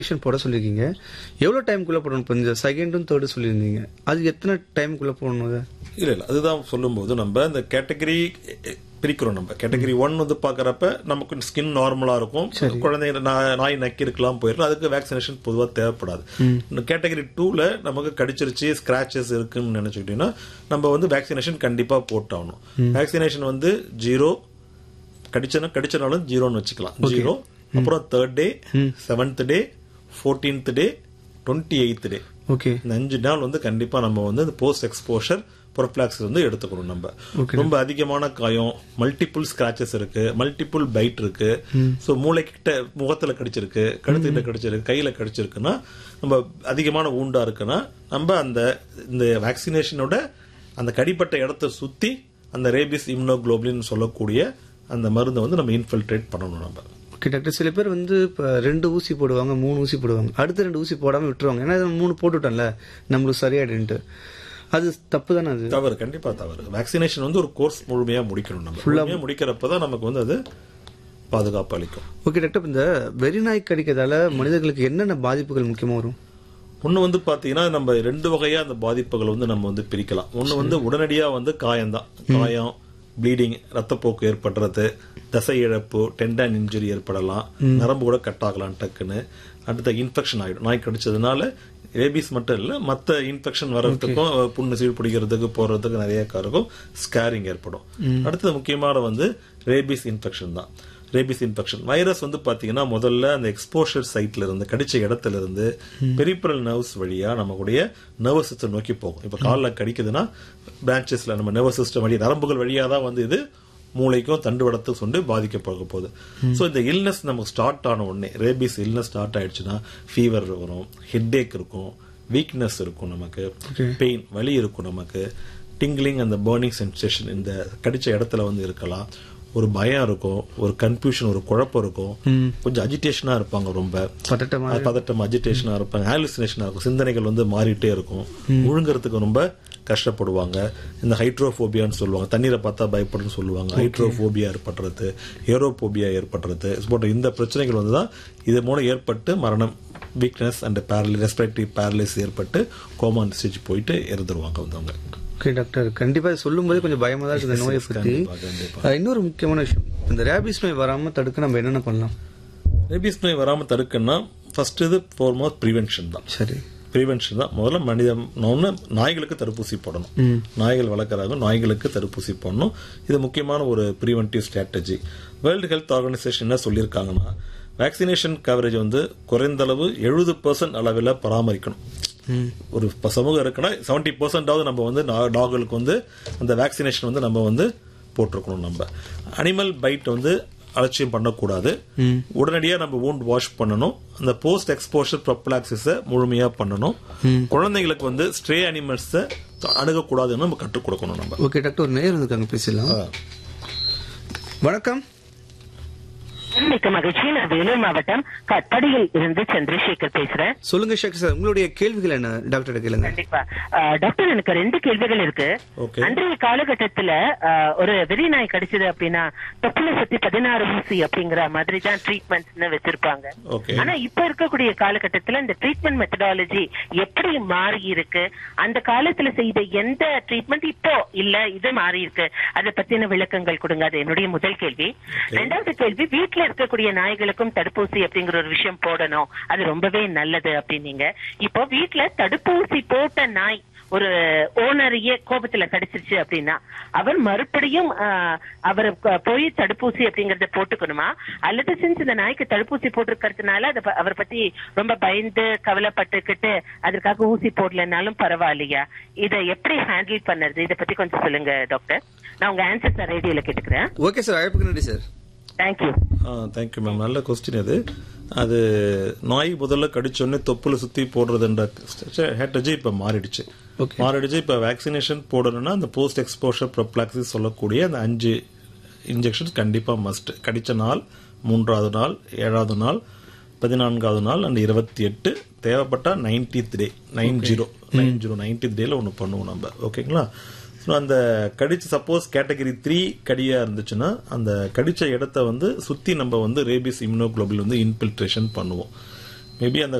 Injection போட சொல்லியிருக்கீங்க எவ்வளோ டைம்குள்ளே போடணும் இப்போ இந்த செகண்டும் தேர்டு சொல்லியிருந்தீங்க அது எத்தனை டைமுக்குள்ளே போடணும் அதை இல்ல இல்ல அதுதான் சொல்லும்போது நம்ம இந்த கேட்டகரி பிரிக்கிறோம் நம்ம கேட்டகரி ஒன் வந்து பாக்குறப்ப நமக்கு ஸ்கின் நார்மலா இருக்கும் குழந்தைங்க நா- நாய் நக்கி இருக்கலாம் போயிடும் அதுக்கு வேக்சினேஷன் பொதுவா தேவைப்படாது இந்த கேட்டகரி டூல நமக்கு கடிச்சிருச்சு ஸ்கிராச்சஸ் இருக்குன்னு நினைச்சுக்கிட்டீங்கன்னா நம்ம வந்து வேக்சினேஷன் கண்டிப்பா போட்டாகணும் வேக்சினேஷன் வந்து ஜீரோ கடிச்சனா கடிச்சனாலும் ஜீரோன்னு வச்சுக்கலாம் ஜீரோ அப்புறம் third day seventh day fourteenth day twenty eighth day okay இந்த அஞ்சு நாள் வந்து கண்டிப்பா நம்ம வந்து இந்த போஸ்ட் எக்ஸ்போஷர் ப்ரொப்ளாக்ஸ் வந்து எடுத்துக்கணும் நம்ம ரொம்ப அதிகமான காயம் மல்டிபிள் ஸ்கிராச்சஸ் இருக்கு மல்டிபிள் பைட் இருக்கு சோ மூளைக்கிட்ட முகத்துல கடிச்சிருக்கு கழுத்துக்கிட்ட கடிச்சிருக்கு கையில கடிச்சிருக்குன்னா நம்ம அதிகமான ஊண்டா இருக்குன்னா நம்ம அந்த இந்த வேக்சினேஷனோட அந்த கடிப்பட்ட இடத்த சுத்தி அந்த ரேபிஸ் இம்னோகுளோபின் சொல்லக்கூடிய அந்த மருந்தை வந்து நம்ம இன்ஃபில்ட்ரேட் பண்ணணும் நம்ம ஓகே டாக்டர் சில பேர் வந்து இப்போ ரெண்டு ஊசி போடுவாங்க மூணு ஊசி போடுவாங்க அடுத்த ரெண்டு ஊசி போடாமல் விட்டுருவாங்க ஏன்னா இது மூணு போட்டுட்டோம்ல நம்மளுக்கு சரியாயிடுன்ட்டு அது தப்பு தானே அது தவறு கண்டிப்பா தவறு வேக்சினேஷன் வந்து ஒரு கோர்ஸ் முழுமையா முடிக்கணும் நம்ம முழுமையா முடிக்கிறப்பதான் நமக்கு வந்து அது பாதுகாப்பு அளிக்கும் ஓகே டாக்டர் இந்த வெறிநாய் கடிக்கிறதால மனிதர்களுக்கு என்னென்ன பாதிப்புகள் முக்கியமாக வரும் ஒண்ணு வந்து பாத்தீங்கன்னா நம்ம ரெண்டு வகையா அந்த பாதிப்புகள் வந்து நம்ம வந்து பிரிக்கலாம் ஒண்ணு வந்து உடனடியா வந்து காயம்தான் காயம் ப்ளீடிங் ரத்தப்போக்கு ஏற்படுறது தசை இழப்பு டெண்டன் இன்ஜுரி ஏற்படலாம் நரம்பு கூட கட் ஆகலாம் டக்குன்னு அடுத்த இன்ஃபெக்ஷன் ஆயிடும் நாய் கடிச்சதுனால ரேபிஸ் மட்டும் இல்ல மத்த இன்ஃபெக்ஷன் வர்றதுக்கும் புண்ணு சீழ் பிடிக்கிறதுக்கு போறதுக்கு நிறைய இருக்கும் ஸ்கேரிங் ஏற்படும் அடுத்தது முக்கியமான வந்து ரேபிஸ் இன்ஃபெக்ஷன் தான் ரேபிஸ் இன்ஃபெக்ஷன் வைரஸ் வந்து பாத்தீங்கன்னா முதல்ல அந்த எக்ஸ்போஷர் சைட்ல இருந்து கடிச்ச இடத்துல இருந்து பெரிபரல் நர்வ்ஸ் வழியா நம்மளுடைய நர்வஸ் சிஸ்டம் நோக்கி போகும் இப்ப காலில் கடிக்குதுன்னா பிரான்ச்சஸ்ல நம்ம நர்வஸ் சிஸ்டம் வழி நரம்புகள் வழியா தான் வந்து இது மூளைக்கும் தண்டுவடத்தும் சொண்டு பாதிக்கப்பட போகுது ஸோ இந்த இல்னஸ் நமக்கு ஸ்டார்ட் ஆன உடனே ரேபிஸ் இல்னஸ் ஸ்டார்ட் ஆயிடுச்சுன்னா ஃபீவர் வரும் ஹெட்ஏக் இருக்கும் வீக்னஸ் இருக்கும் நமக்கு பெயின் வலி இருக்கும் நமக்கு டிங்லிங் அந்த பர்னிங் சென்சேஷன் இந்த கடிச்ச இடத்துல வந்து இருக்கலாம் ஒரு பயம் இருக்கும் ஒரு கன்ஃபியூஷன் ஒரு குழப்பம் இருக்கும் கொஞ்சம் அஜிடேஷனா இருப்பாங்க ரொம்ப பதட்டமா அது பதட்டம் அஜிடேஷனா இருப்பாங்க ஹாலுசினேஷனா இருக்கும் சிந்தனைகள் வந்து மாறிட்டே இருக்கும் முழுங்கறதுக்கு ரொம்ப கஷ்டப்படுவாங்க இந்த ஹைட்ரோபோபியான்னு சொல்லுவாங்க தண்ணீரை பார்த்தா பயப்படுன்னு சொல்லுவாங்க ஹைட்ரோபோபியா ஏற்படுறது ஏரோபோபியா ஏற்படுறது இது போன்ற இந்த பிரச்சனைகள் வந்து தான் இது மூலம் ஏற்பட்டு மரணம் வீக்னஸ் அண்ட் பேரலி ரெஸ்பிரேட்டரி பேரலிஸ் ஏற்பட்டு கோமான் ஸ்டேஜ் போயிட்டு இறந்துருவாங்க வந்தவங்க ஓகே டாக்டர் கண்டிப்பா இது சொல்லும்போது கொஞ்சம் பயமா தான் இருக்குது இந்த நோயை பத்தி கண்டிப்பா, கண்டிப்பா. அஹ், இன்னொரு முக்கியமான விஷயம் இந்த ரேபிஸ் நோய் வராம தடுக்க நம்ம என்னென்ன பண்ணலாம் ரேபிஸ் நோய் வராம தடுக்கணும்னா ஃபர்ஸ்ட் இது ஃபார்மோஸ்ட் ப்ரிவென்ஷன் தான் சரி ப்ரிவென்ஷன் தான் முதல்ல மனித ஒண்ணு நாய்களுக்கு தடுப்பூசி போடணும் நாய்கள் வளர்க்குறாங்க நாய்களுக்கு தடுப்பூசி போடணும் இது முக்கியமான ஒரு preventive strategy world health organisation என்ன சொல்லியிருக்காங்கன்னா வேக்சினேஷன் கவரேஜ் வந்து குறைந்தளவு எழுபது பர்சன்ட் அளவில் பராமரிக்கணும் ஒரு ப- சமூகம் இருக்குன்னா செவன்டி பர்சன்டாவது நம்ம வந்து டாகுகளுக்கு வந்து அந்த வேக்சினேஷன் வந்து நம்ம வந்து போட்டிருக்கணும் நம்ம அனிமல் பைட் வந்து அலட்சியம் பண்ணக்கூடாது உடனடியா நம்ம wound வாஷ் பண்ணணும் அந்த போஸ்ட் எக்ஸ்போஷர் ப்ரொப்ளாக்சிஸ முழுமையா பண்ணணும் குழந்தைங்களுக்கு வந்து ஸ்ட்ரே அனிமல்ஸ் அணுகக்கூடாதுன்னு நம்ம கற்றுக் கொடுக்கணும் நம்ம ஓகே டாக்டர் ஒரு நேர் இருக்காங்க பேசலாம் வணக்கம் மிக்க மகிழ்ச்சி நான் வேலூர் மாவட்டம் கட்படியில் இருந்து சந்திரசேகர் பேசுறேன் சொல்லுங்க ஷேக் சார் உங்களுடைய கேள்விகள் என்ன டாக்டர் கேளுங்க கண்டிப்பா அஹ், டாக்டர் எனக்கு ரெண்டு கேள்விகள் இருக்கு Okay. அன்றைய காலகட்டத்துல அஹ், ஒரு வெறி நாய் கடிச்சது அப்படின்னா தொப்புல சுத்தி பதினாறு ஊசி அப்படிங்கிற மாதிரி தான் ட்ரீட்மெண்ட்ஸ்னு வச்சிருப்பாங்க ஓகே ஆனா இப்ப இருக்கக்கூடிய காலகட்டத்துல இந்த ட்ரீட்மெண்ட் மெத்தடாலஜி எப்படி மாறி இருக்கு அந்த காலத்துல செய்த எந்த ட்ரீட்மெண்ட் இப்போ இல்ல இது மாறி இருக்கு அதை பத்தின விளக்கங்கள் கொடுங்க அது என்னுடைய முதல் கேள்வி ரெண்டாவது கேள்வி வீட்ல இருக்கக்கூடிய நாய்களுக்கும் தடுப்பூசி அப்படிங்கிற ஒரு விஷயம் போடணும் அது ரொம்பவே நல்லது அப்படின்னீங்க இப்போ வீட்ல தடுப்பூசி போட்ட நாய் ஒரு ஓனரையே கோபத்துல கடிச்சிருச்சு அப்படின்னா அவர் மறுபடியும் ஆஹ், அவர் க- போய் தடுப்பூசி அப்படிங்கறத போட்டுக்கணுமா அல்லது சின்ஸ் இந்த நாய்க்கு தடுப்பூசி போட்டிருக்கிறதுனால அதை ப- அவர் பத்தி ரொம்ப பயந்து கவலைப்பட்டுக்கிட்டு அதற்காக ஊசி போடலனாலும் பரவாயில்லையா இதை எப்படி ஹேண்டில் பண்ணுறது இதை பத்தி கொஞ்சம் சொல்லுங்க டாக்டர் நான் உங்க ஆன்சர் ரேடியோல கேட்டுக்கிறேன் ஓகே சார் அழைப்புக்கு நன்றி சார் தேங்க்யூ தேங்க்யூ மேம் நல்ல கொஸ்டின் அது அது நாய் முதல்ல கடிச்சோடனே தொப்புல சுத்தி போடுறதுன்ற ஹேட்டஜி இப்ப மாறிடுச்சு Okay. மாறிடுச்சு இப்ப வேக்சினேஷன் போடணும்னா அந்த போஸ்ட் எக்ஸ்போஷர் ப்ரொப்ளாக்சிஸ் சொல்லக்கூடிய அந்த அஞ்சு இன்ஜெக்ஷன்ஸ் கண்டிப்பா மஸ்ட் கடிச்ச நாள் மூன்றாவது நாள் ஏழாவது நாள் பதினான்காவது நாள் அண்ட் இருபத்தி எட்டு தேவைப்பட்டா ninetieth day nine zero nine zero நைன்டீத் டேல ஒன்று பண்ணுவோம் நம்ம ஓகேங்களா ஸோ அந்த கடிச்சு சப்போஸ் கேட்டகரி த்ரீ கடியா இருந்துச்சுன்னா அந்த கடிச்ச இடத்த வந்து சுத்தி நம்ம வந்து ரேபிஸ் இம்யூனோகுளோபில் வந்து இன்ஃபில்ட்ரேஷன் பண்ணுவோம் மேபி அந்த